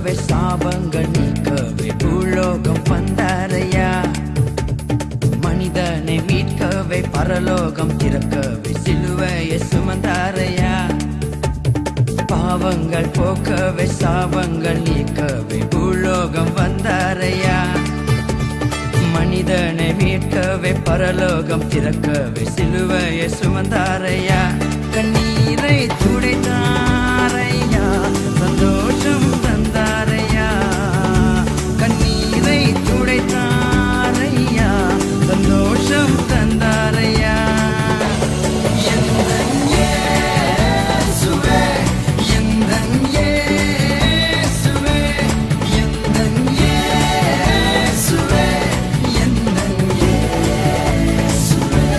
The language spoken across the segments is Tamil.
போக்கவே சாபங்கள் நீக்கவே பூலோகம் வந்தாரையா மனிதனை மீட்கவே பரலோகம் திறக்கவே சிலுவையை சுமந்தாரையா பாவங்கள் போக்கவே சாபங்கள் நீக்கவே பூலோகம் வந்தாரையா மனிதனை மீட்கவே பரலோகம் திறக்கவே சிலுவையை சுமந்தாரையா கண்ணீரை துடைத்தாரையா சந்தோஷம் தந்தாரையா கண்ணீரை துடைத்தாரையா சந்தோஷம் தந்தாரையா எந்தன் இயேசுவே, எந்தன் இயேசுவே, எந்தன் இயேசுவே, எந்தன் இயேசுவே.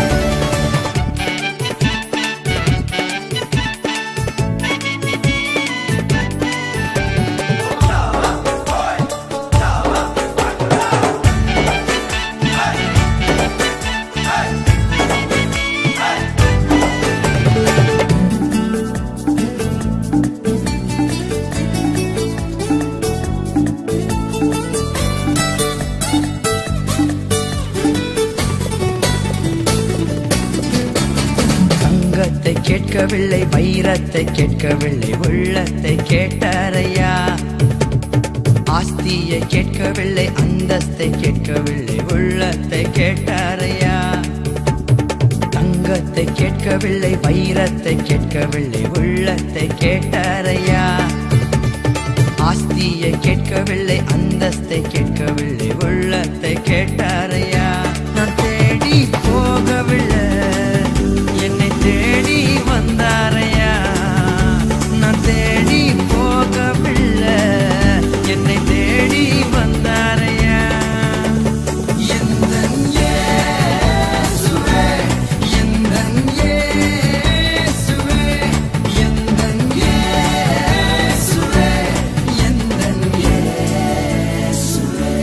தங்கத்தை கேட்கவில்லை வைரத்தை கேட்கவில்லை உள்ளத்தை கேட்டாரையா ஆஸ்தியை கேட்கவில்லை அந்தஸ்தை கேட்கவில்லை உள்ளத்தை கேட்டாரையா தங்கத்தை கேட்கவில்லை வைரத்தை கேட்கவில்லை உள்ளத்தை கேட்டாரையா ஆஸ்தியை கேட்கவில்லை அந்தஸ்தை கேட்கவில்லை உள்ளத்தை கேட்டாரையா நான் தேடி போகவில்லை என்னை தேடி வந்தாரையா நான் தேடி போகவில்லை என்னை தேடி வந்தாரையா எந்தன் இயேசுவே, எந்தன் இயேசுவே, எந்தன் இயேசுவே, எந்தன் இயேசுவே.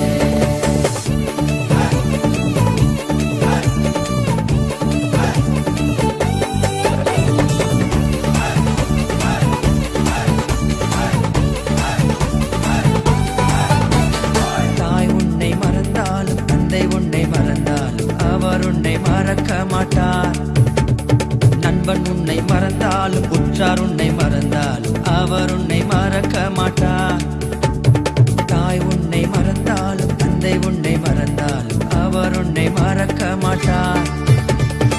தாய் உன்னை மறந்தாலும் தந்தை உன்னை மறந்தாலும் அவர் உன்னை மறக்க மாட்டார் நண்பன் உன்னை மறந்தாலும் உற்றார் உன்னை மறந்தாலும் அவர் உன்னை மறக்க மாட்டார் தாய் உன்னை மறந்தாலும் தந்தை உன்னை மறந்தாலும் அவர் உன்னை மறக்க மாட்டார்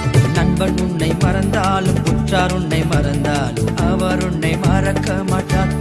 நண்பன் உன்னை மறந்தாலும் உற்றார் உன்னை மறந்தாலும் அவர் உன்னை மறக்க மாட்டார்